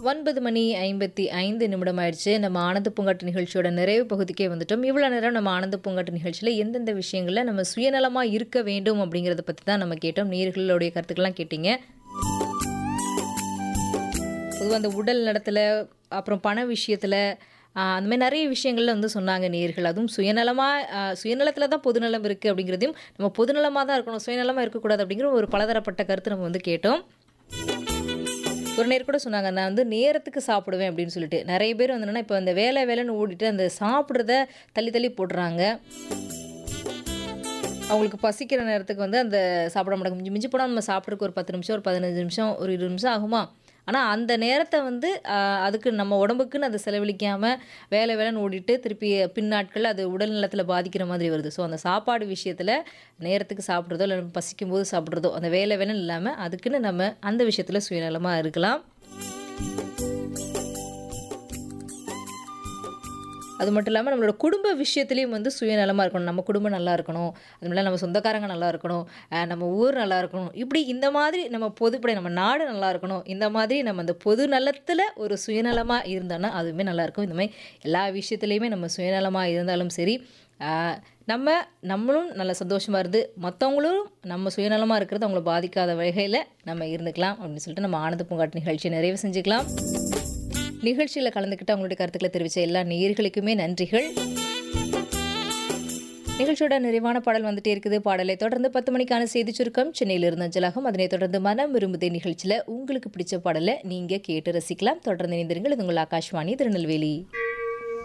ஒன்பது மணி ஐம்பத்தி ஐந்து நிமிடம் ஆயிடுச்சு நம்ம ஆனந்த பூங்காட்டு நிகழ்ச்சியோட நிறைவு பகுதிக்கே வந்துட்டோம் இவ்வளோ நேரம் நம்ம ஆனந்த பூங்காட்டு நிகழ்ச்சியில் எந்தெந்த விஷயங்களில் நம்ம சுயநலமாக இருக்க வேண்டும் அப்படிங்கிறத பற்றி தான் நம்ம கேட்டோம் நேர்களுடைய கருத்துக்கள்லாம் கேட்டீங்க பொதுவாக அந்த உடல் நடத்தில் அப்புறம் பண விஷயத்தில் அந்த மாதிரி நிறைய விஷயங்கள்ல வந்து சொன்னாங்க நேர்கள் அதுவும் சுயநலமாக சுயநலத்தில் தான் பொதுநலம் இருக்குது அப்படிங்கிறதையும் நம்ம பொதுநலமாக தான் இருக்கணும் சுயநலமாக இருக்கக்கூடாது அப்படிங்கிற ஒரு பலதரப்பட்ட கருத்து நம்ம வந்து கேட்டோம் ஒரு நேர் கூட சொன்னாங்க நான் வந்து நேரத்துக்கு சாப்பிடுவேன் அப்படின்னு சொல்லிட்டு நிறைய பேர் வந்து என்னன்னா இப்போ அந்த வேலை வேலைன்னு ஓடிட்டு அந்த சாப்பிட்றத தள்ளி தள்ளி போடுறாங்க அவங்களுக்கு பசிக்கிற நேரத்துக்கு வந்து அந்த சாப்பிட மாட்டாங்க மிஞ்சி மிஞ்சி போனால் நம்ம சாப்பிட்றதுக்கு ஒரு பத்து நிமிஷம் ஒரு பதினஞ்சு நிமிஷம் ஒரு இருபது நிமிஷம் ஆகுமா ஆனால் அந்த நேரத்தை வந்து ஆஹ், அதுக்கு நம்ம உடம்புக்குன்னு அதை செலவழிக்காமல் வேலை வேலைன்னு ஓடிட்டு திருப்பி பின்னாட்கள் அது உடல் நலத்தில் பாதிக்கிற மாதிரி வருது ஸோ அந்த சாப்பாடு விஷயத்தில் நேரத்துக்கு சாப்பிட்றதோ இல்லை நம்ம பசிக்கும் போது சாப்பிட்றதோ அந்த வேலை வேலைன்னு இல்லாமல் அதுக்குன்னு நம்ம அந்த விஷயத்தில் சுயநலமாக இருக்கலாம் அது மட்டும் இல்லாமல் நம்மளோட குடும்ப விஷயத்துலேயும் வந்து சுயநலமாக இருக்கணும் நம்ம குடும்பம் நல்லா இருக்கணும் அது மாதிரி நம்ம சொந்தக்காரங்க நல்லா இருக்கணும் அஹ் நம்ம ஊர் நல்லா இருக்கணும் இப்படி இந்த மாதிரி நம்ம பொதுப்படை நம்ம நாடு நல்லா இருக்கணும் இந்த மாதிரி நம்ம அந்த பொது நலத்தில் ஒரு சுயநலமாக இருந்தோன்னா அதுவுமே நல்லா இருக்கும் இந்த மாதிரி எல்லா விஷயத்துலையுமே நம்ம சுயநலமாக இருந்தாலும் சரி அஹ் நம்ம நம்மளும் நல்ல சந்தோஷமாக இருந்து மற்றவங்களும் நம்ம சுயநலமாக இருக்கிறது அவங்கள பாதிக்காத வகையில் நம்ம இருந்துக்கலாம் அப்படின்னு சொல்லிட்டு நம்ம ஆனந்த பூங்காட்டு நிகழ்ச்சியை நிறைவு செஞ்சுக்கலாம் நிகழ்ச்சியில் கலந்துக்கிட்டு அவங்களுடைய கருத்துக்களை தெரிவித்த எல்லா நேயர்களுக்குமே நன்றிகள் நிகழ்ச்சியோட நிறைவான பாடல் வந்துட்டே இருக்குது பாடலை தொடர்ந்து பத்து மணிக்கான செய்தி சுருக்கம் சென்னையில் இருந்த அஞ்சலாகும் அதனைத் தொடர்ந்து மனம் விரும்புதே நிகழ்ச்சியில் உங்களுக்கு பிடிச்ச பாடலை நீங்கள் கேட்டு ரசிக்கலாம் தொடர்ந்து இணைந்திருங்கள் இது உங்கள் ஆகாஷ்வாணி திருநெல்வேலி